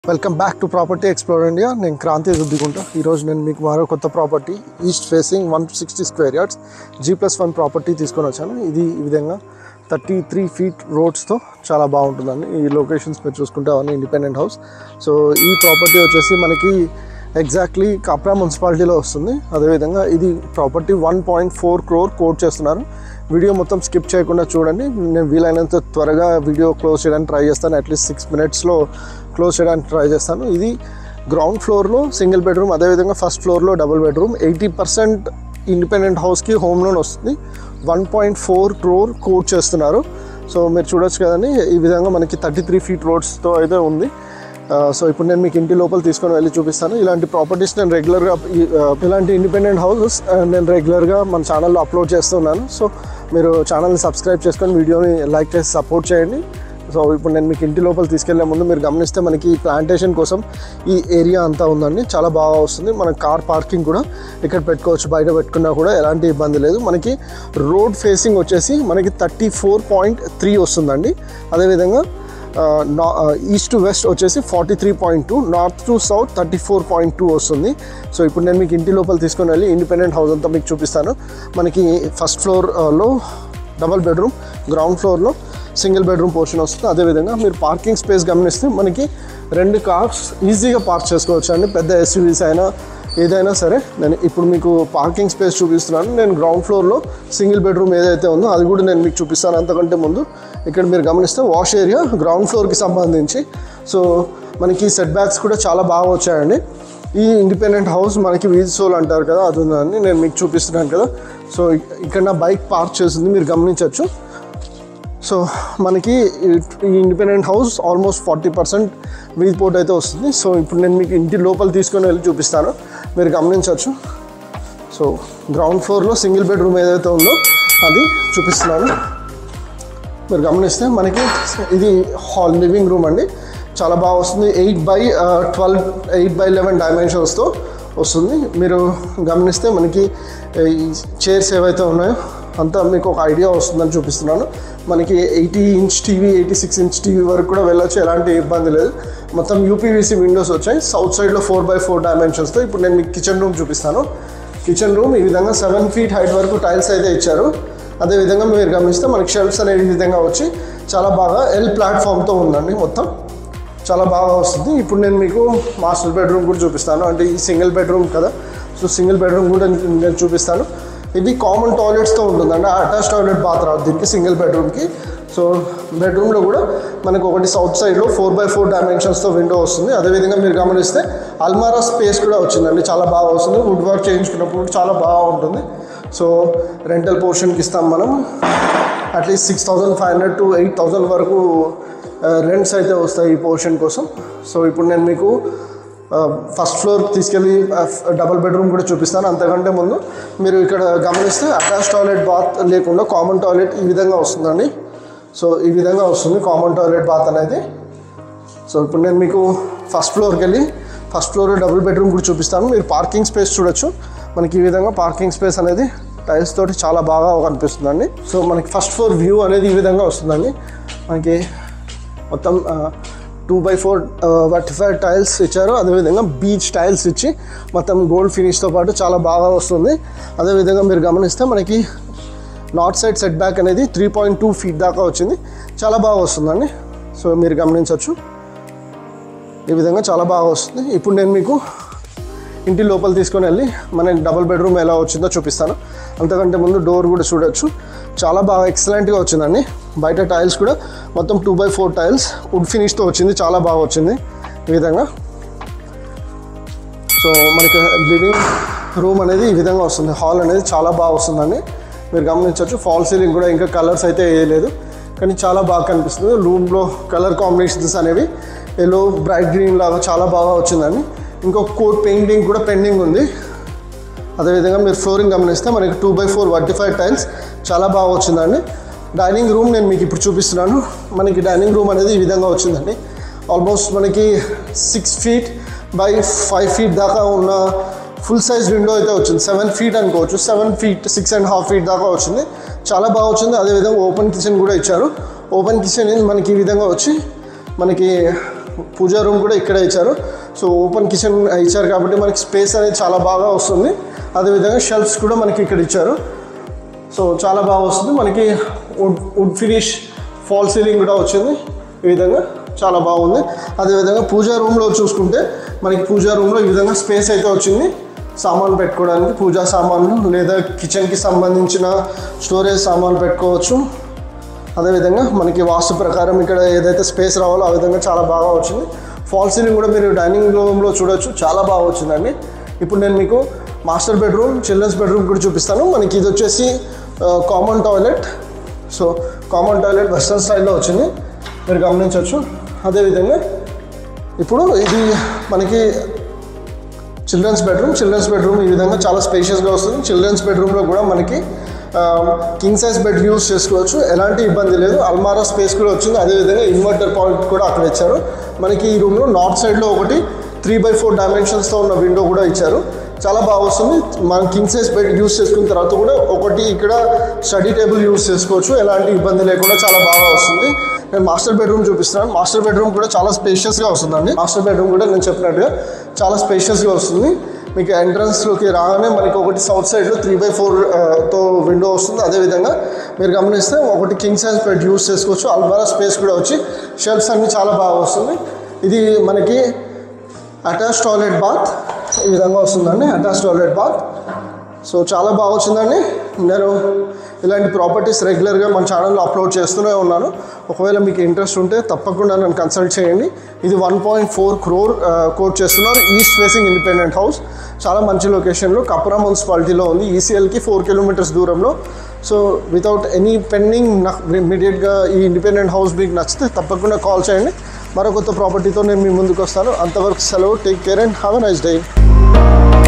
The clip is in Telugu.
welcome back to property explore India నేను క్రాంతి రుద్దికుంట ఈరోజు నేను మీకు మరో కొత్త property east facing one sixty square yards G plus one property తీసుకొని వచ్చాను ఇది ఈ విధంగా థర్టీ త్రీ ఫీట్ రోడ్స్తో చాలా బాగుంటుందండి ఈ లొకేషన్స్ మీరు చూసుకుంటే అవన్నీ ఇండిపెండెంట్ హౌస్ సో ఈ ప్రాపర్టీ వచ్చేసి మనకి ఎగ్జాక్ట్లీ కాప్రా మున్సిపాలిటీలో వస్తుంది అదేవిధంగా ఇది property one point four crore quote చేస్తున్నారు వీడియో మొత్తం స్కిప్ చేయకుండా చూడండి నేను వీలైనంత త్వరగా వీడియో క్లోజ్ చేయడానికి ట్రై చేస్తాను అట్లీస్ట్ సిక్స్ మినిట్స్లో క్లోజ్ చేయడానికి ట్రై చేస్తాను ఇది గ్రౌండ్ ఫ్లోర్లో సింగిల్ బెడ్రూమ్ అదేవిధంగా ఫస్ట్ ఫ్లోర్లో double bedroom eighty percent independent హౌస్కి హోమ్ లోన్ వస్తుంది one point four crore quote చేస్తున్నారు సో మీరు చూడొచ్చు కదండి ఈ విధంగా మనకి థర్టీ త్రీ ఫీట్ రోడ్స్తో అయితే ఉంది ఆ, సో ఇప్పుడు నేను మీకు ఇంటి లోపల తీసుకొని వెళ్ళి చూపిస్తాను ఇలాంటి ప్రాపర్టీస్ నేను రెగ్యులర్గా ఈ, ఆ, ఇలాంటి ఇండిపెండెంట్ హౌసెస్ ఆ, నేను రెగ్యులర్గా మన ఛానల్లో అప్లోడ్ చేస్తున్నాను సో మీరు ఛానల్ని సబ్స్క్రైబ్ చేసుకొని వీడియోని లైక్ చేసి సపోర్ట్ చేయండి సో ఇప్పుడు నేను మీకు ఇంటి లోపల తీసుకెళ్లే ముందు మీరు గమనిస్తే మనకి ప్లాంటేషన్ కోసం ఈ ఏరియా అంతా ఉందండి చాలా బాగా వస్తుంది మన కార్ పార్కింగ్ కూడా ఇక్కడ పెట్టుకోవచ్చు బయట పెట్టుకున్నా కూడా ఎలాంటి ఇబ్బంది లేదు మనకి రోడ్ ఫేసింగ్ వచ్చేసి మనకి థర్టీ ఫోర్ పాయింట్ త్రీ వస్తుందండి అదేవిధంగా ఈస్ట్ టు వెస్ట్ వచ్చేసి forty three point two north to south thirty four point two వస్తుంది సో ఇప్పుడు నేను మీకు ఇంటి లోపల తీసుకొని వెళ్ళి ఇండిపెండెంట్ హౌస్ అంతా మీకు చూపిస్తాను మనకి ఫస్ట్ ఫ్లోర్లో డబల్ బెడ్రూమ్ గ్రౌండ్ ఫ్లోర్లో సింగిల్ బెడ్రూమ్ పోర్షన్ వస్తుంది అదేవిధంగా మీరు పార్కింగ్ స్పేస్ గమనిస్తే మనకి రెండు కార్స్ ఈజీగా పార్క్ చేసుకోవచ్చు అండి పెద్ద ఎస్యూవీస్ అయినా ఏదైనా సరే నేను ఇప్పుడు మీకు పార్కింగ్ స్పేస్ చూపిస్తున్నాను నేను గ్రౌండ్ ఫ్లోర్లో సింగిల్ బెడ్రూమ్ ఏదైతే ఉందో అది కూడా నేను మీకు చూపిస్తాను అంతకంటే ముందు ఇక్కడ మీరు గమనిస్తే వాష్ ఏరియా గ్రౌండ్ ఫ్లోర్కి సంబంధించి సో మనకి సెట్ బ్యాక్స్ కూడా చాలా బాగా వచ్చాయండి ఈ ఇండిపెండెంట్ హౌస్ మనకి వీజ్ సోల్ అంటారు కదా అది ఉందని నేను మీకు చూపిస్తున్నాను కదా సో ఇక్కడ నా బైక్ పార్క్ చేసింది మీరు గమనించవచ్చు సో మనకి ఈ- ఈ independent house almost forty percent వీధి పోట్ అయితే వస్తుంది సో ఇప్పుడు నేను మీకు ఇంటి లోపల తీసుకొని వెళ్ళి చూపిస్తాను మీరు గమనించవచ్చు సో గ్రౌండ్ ఫ్లోర్లో సింగిల్ బెడ్రూమ్ ఏదైతే ఉందో అది చూపిస్తున్నాను మీరు గమనిస్తే మనకి ఇది హాల్ లివింగ్ రూమ్ అండి చాలా బాగా వస్తుంది eight by twelve eight by eleven డైమెన్షన్స్తో వస్తుంది మీరు గమనిస్తే మనకి ఈ చైర్స్ ఏవైతే ఉన్నాయో అంతా మీకు ఒక ఐడియా వస్తుందని చూపిస్తున్నాను మనకి eighty inch TV eighty six inch TV వరకు కూడా వెళ్ళొచ్చు ఎలాంటి ఇబ్బంది లేదు మొత్తం యూపీవీసీ విండోస్ వచ్చాయి సౌత్ సైడ్లో ఫోర్ బై ఫోర్ డైమెన్షన్స్తో ఇప్పుడు నేను మీకు కిచెన్ రూమ్ చూపిస్తాను కిచెన్ రూమ్ ఈ విధంగా సెవెన్ ఫీట్ హైట్ వరకు టైల్స్ అయితే ఇచ్చారు అదేవిధంగా మీరు గమనిస్తే మనకి షెల్ఫ్స్ అనేవి ఈ విధంగా వచ్చి చాలా బాగా ఎల్ ప్లాట్ఫామ్తో ఉందండి మొత్తం చాలా బాగా వస్తుంది ఇప్పుడు నేను మీకు మాస్టర్ బెడ్రూమ్ కూడా చూపిస్తాను అంటే ఈ సింగిల్ బెడ్రూమ్ కదా సో సింగిల్ బెడ్రూమ్ కూడా నేను చూపిస్తాను ఇది కామన్ టాయిలెట్స్తో ఉంటుంది అంటే అటాచ్ టాయిలెట్ బాత్ రాదు దీనికి సింగిల్ బెడ్రూమ్కి సో బెడ్రూమ్లో కూడా మనకు ఒకటి సౌత్ సైడ్లో ఫోర్ బై ఫోర్ డైమెన్షన్స్తో విండో వస్తుంది అదేవిధంగా మీరు గమనిస్తే అల్మారా స్పేస్ కూడా వచ్చిందండి చాలా బాగా వస్తుంది వుడ్ వర్క్ చేయించుకున్నప్పుడు కూడా చాలా బాగా ఉంటుంది సో రెంటల్ పోర్షన్కి ఇస్తాం మనం at least six thousand five hundred to eight thousand వరకు రెంట్స్ అయితే వస్తాయి ఈ పోర్షన్ కోసం సో ఇప్పుడు నేను మీకు ఫస్ట్ ఫ్లోర్ తీసుకెళ్ళి డబుల్ బెడ్రూమ్ కూడా చూపిస్తాను అంతకంటే ముందు మీరు ఇక్కడ గమనిస్తే అటాచ్ టాయిలెట్ బాత్ లేకుండా కామన్ టాయిలెట్ ఈ విధంగా వస్తుందండి సో ఈ విధంగా వస్తుంది కామన్ టాయిలెట్ బాత్ అనేది సో ఇప్పుడు నేను మీకు ఫస్ట్ ఫ్లోర్కి వెళ్ళి ఫస్ట్ ఫ్లోర్ డబుల్ బెడ్రూమ్ కూడా చూపిస్తాను మీరు పార్కింగ్ స్పేస్ చూడొచ్చు మనకి ఈ విధంగా పార్కింగ్ స్పేస్ అనేది టైల్స్ తోటి చాలా బాగా కనిపిస్తుందండి సో మనకి ఫస్ట్ ఫ్లోర్ వ్యూ అనేది ఈ విధంగా వస్తుందండి మనకి మొత్తం two by four vitrified tiles ఇచ్చారు అదేవిధంగా బీచ్ టైల్స్ ఇచ్చి మొత్తం గోల్డ్ ఫినిష్తో పాటు చాలా బాగా వస్తుంది అదేవిధంగా మీరు గమనిస్తే మనకి నార్త్ సైడ్ సెట్ బ్యాక్ అనేది త్రీ పాయింట్ టూ ఫీట్ దాకా వచ్చింది చాలా బాగా వస్తుందండి సో మీరు గమనించవచ్చు ఈ విధంగా చాలా బాగా వస్తుంది ఇప్పుడు నేను మీకు ఇంటి లోపల తీసుకొని వెళ్ళి మన డబుల్ బెడ్రూమ్ ఎలా వచ్చిందో చూపిస్తాను అంతకంటే ముందు డోర్ కూడా చూడొచ్చు చాలా బాగా ఎక్సలెంట్గా వచ్చిందండి బయట టైల్స్ కూడా మొత్తం two by four tiles wood ఫినిష్తో వచ్చింది చాలా బాగా వచ్చింది ఈ విధంగా సో మనకి లివింగ్ రూమ్ అనేది ఈ విధంగా వస్తుంది హాల్ అనేది చాలా బాగా వస్తుందండి మీరు గమనించవచ్చు ఫాల్ సీలింగ్ కూడా ఇంకా కలర్స్ అయితే వేయలేదు కానీ చాలా బాగా కనిపిస్తుంది రూమ్లో కలర్ కాంబినేషన్స్ అనేవి ఎల్లో బ్రైట్ గ్రీన్ లాగా చాలా బాగా వచ్చిందండి ఇంకొక కోట్ పెయింటింగ్ కూడా పెండింగ్ ఉంది అదేవిధంగా మీరు ఫ్లోరింగ్ గమనిస్తే మనకి two by four vitrified tiles చాలా బాగా వచ్చిందండి డైనింగ్ రూమ్ నేను మీకు ఇప్పుడు చూపిస్తున్నాను మనకి డైనింగ్ రూమ్ అనేది ఈ విధంగా వచ్చిందండి ఆల్మోస్ట్ మనకి six feet by five feet దాకా ఉన్న ఫుల్ సైజ్ విండో అయితే వచ్చింది సెవెన్ ఫీట్ అనుకోవచ్చు seven feet six and half feet దాకా వచ్చింది చాలా బాగా వచ్చింది అదేవిధంగా ఓపెన్ కిచెన్ కూడా ఇచ్చారు ఓపెన్ కిచెన్ మనకి ఈ విధంగా వచ్చి మనకి పూజా రూమ్ కూడా ఇక్కడే ఇచ్చారు సో ఓపెన్ కిచెన్ ఇచ్చారు కాబట్టి మనకి స్పేస్ అనేది చాలా బాగా వస్తుంది అదేవిధంగా షెల్ఫ్స్ కూడా మనకి ఇక్కడ ఇచ్చారు సో చాలా బాగా వస్తుంది మనకి wood wood finish fall ceiling కూడా వచ్చింది ఈ విధంగా చాలా బాగుంది అదేవిధంగా పూజా రూమ్లో చూసుకుంటే మనకి పూజా రూమ్లో ఈ విధంగా స్పేస్ అయితే వచ్చింది సామాన్లు పెట్టుకోవడానికి పూజా సామాన్లు లేదా కిచెన్కి సంబంధించిన స్టోరేజ్ సామాన్లు పెట్టుకోవచ్చు అదేవిధంగా మనకి వాస్తు ప్రకారం ఇక్కడ ఏదైతే స్పేస్ రావాలో ఆ విధంగా చాలా బాగా వచ్చింది ఫాల్ సీలింగ్ కూడా మీరు డైనింగ్ రూమ్లో చూడొచ్చు చాలా బాగా వచ్చిందండి ఇప్పుడు నేను మీకు మాస్టర్ బెడ్రూమ్ చిల్డ్రన్స్ బెడ్రూమ్ కూడా చూపిస్తాను మనకి ఇది వచ్చేసి common toilet so common toilet western స్టైల్లో వచ్చింది మీరు గమనించవచ్చు అదేవిధంగా ఇప్పుడు ఇది మనకి చిల్డ్రన్స్ బెడ్రూమ్ చిల్డ్రన్స్ బెడ్రూమ్ ఈ విధంగా చాలా స్పేషియస్గా వస్తుంది చిల్డ్రన్స్ బెడ్రూమ్లో కూడా మనకి కింగ్ సైజ్ బెడ్ యూస్ చేసుకోవచ్చు ఎలాంటి ఇబ్బంది లేదు అల్మారా స్పేస్ కూడా వచ్చింది అదేవిధంగా ఇన్వర్టర్ పాయింట్ కూడా అక్కడ ఇచ్చారు మనకి ఈ రూమ్లో నార్త్ సైడ్లో ఒకటి త్రీ బై ఫోర్ డైమెన్షన్స్తో ఉన్న విండో కూడా ఇచ్చారు చాలా బాగా వస్తుంది మనం కింగ్ సైజ్ బెడ్ యూస్ చేసుకున్న తర్వాత కూడా ఒకటి ఇక్కడ స్టడీ టేబుల్ యూస్ చేసుకోవచ్చు ఎలాంటి ఇబ్బంది లేకుండా చాలా బాగా వస్తుంది నేను మాస్టర్ బెడ్రూమ్ చూపిస్తున్నాను మాస్టర్ బెడ్రూమ్ కూడా చాలా స్పేషియస్గా వస్తుందండి మాస్టర్ బెడ్రూమ్ కూడా నేను చెప్పినట్టుగా చాలా స్పేషియస్గా వస్తుంది మీకు ఎంట్రన్స్లోకి రాగానే మనకి ఒకటి సౌత్ సైడ్లో త్రీ బై ఫోర్ తో విండో వస్తుంది అదేవిధంగా మీరు గమనిస్తే ఒకటి కింగ్ సైజ్ బెడ్ యూస్ చేసుకోవచ్చు అల్మారా స్పేస్ కూడా వచ్చి షెల్ఫ్స్ అన్ని చాలా బాగా వస్తుంది ఇది మనకి అటాచ్ టాయిలెట్ బాత్ ఈ విధంగా వస్తుందండి అటాచ్ టాయిలెట్ బాత్ సో చాలా బాగా వచ్చిందండి నేను ఇలాంటి ప్రాపర్టీస్ రెగ్యులర్గా మన ఛానల్లో అప్లోడ్ చేస్తూనే ఉన్నాను ఒకవేళ మీకు ఇంట్రెస్ట్ ఉంటే తప్పకుండా నన్ను కన్సల్ట్ చేయండి ఇది one point four crore quote చేస్తున్నారు ఈస్ట్ ఫేసింగ్ ఇండిపెండెంట్ హౌస్ చాలా మంచి లొకేషన్లో కప్రా మున్సిపాలిటీలో ఉంది ఈసీఎల్కి ఫోర్ కిలోమీటర్స్ దూరంలో సో వితౌట్ ఎనీ పెండింగ్ నాకు ఇమీడియట్గా ఈ ఇండిపెండెంట్ హౌస్ మీకు నచ్చితే తప్పకుండా కాల్ చేయండి మరో కొత్త ప్రాపర్టీతో నేను మీ ముందుకు వస్తాను అంతవరకు సెలవు take care and have a nice day